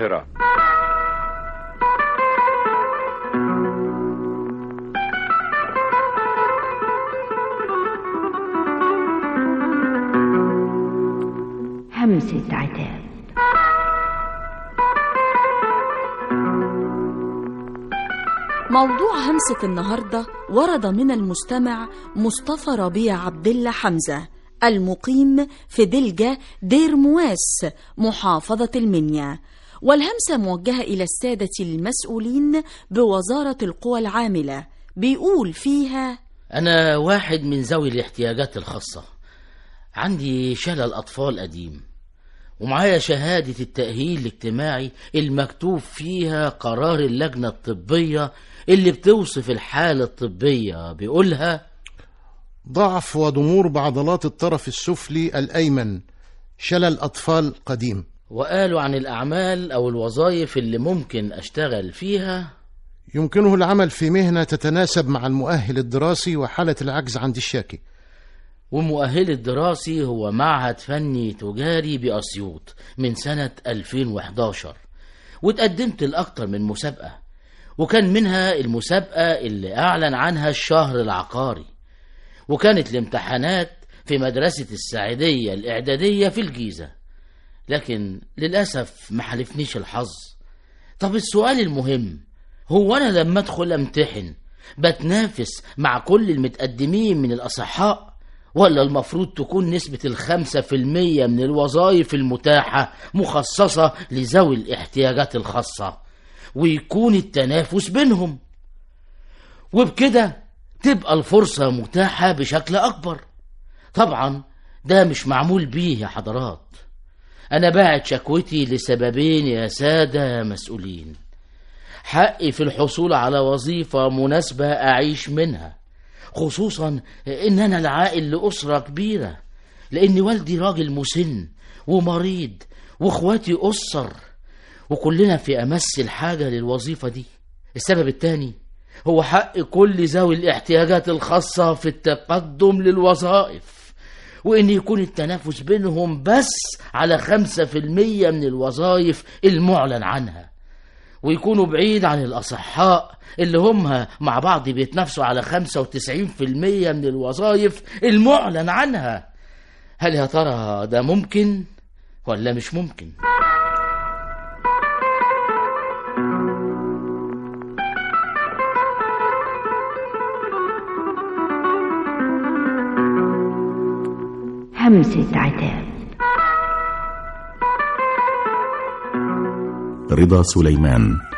القاهرة همسة عتاب موضوع همسة النهاردة ورد من المستمع مصطفى ربيع عبد الله حمزة المقيم في دلجة دير مواس محافظة المنيا والهمسة موجهة إلى السادة المسؤولين بوزارة القوى العاملة بيقول فيها أنا واحد من ذوي الاحتياجات الخاصة عندي شلل أطفال قديم ومعايا شهادة التأهيل الاجتماعي المكتوب فيها قرار اللجنة الطبية اللي بتوصف الحالة الطبية بيقولها ضعف وضمور بعضلات الطرف السفلي الأيمن شلل أطفال قديم وقالوا عن الأعمال أو الوظائف اللي ممكن أشتغل فيها يمكنه العمل في مهنة تتناسب مع المؤهل الدراسي وحالة العجز عند الشاكي ومؤهل الدراسي هو معهد فني تجاري بأسيوط من سنة 2011 واتقدمت لأكتر من مسابقة وكان منها المسابقة اللي أعلن عنها الشهر العقاري وكانت الامتحانات في مدرسة السعيدية الإعدادية في الجيزة لكن للأسف ما حلفنيش الحظ طب السؤال المهم هو أنا لما أدخل أمتحن بتنافس مع كل المتقدمين من الأصحاء ولا المفروض تكون نسبة الخمسة في المية من الوظائف المتاحة مخصصة لذوي الاحتياجات الخاصة ويكون التنافس بينهم وبكده تبقى الفرصة متاحة بشكل أكبر طبعا ده مش معمول بيه يا حضرات أنا باعت شكوتي لسببين يا سادة مسؤولين حقي في الحصول على وظيفة مناسبة أعيش منها خصوصا إن أنا العائل لأسرة كبيرة لأن والدي راجل مسن ومريض وإخواتي أسر وكلنا في أمس الحاجة للوظيفة دي السبب الثاني هو حق كل ذوي الاحتياجات الخاصة في التقدم للوظائف وإن يكون التنافس بينهم بس على خمسة في المية من الوظائف المعلن عنها ويكونوا بعيد عن الأصحاء اللي هم مع بعض بيتنافسوا على خمسة وتسعين في المية من الوظائف المعلن عنها هل يا ترى ده ممكن ولا مش ممكن؟ همسة عتاب رضا سليمان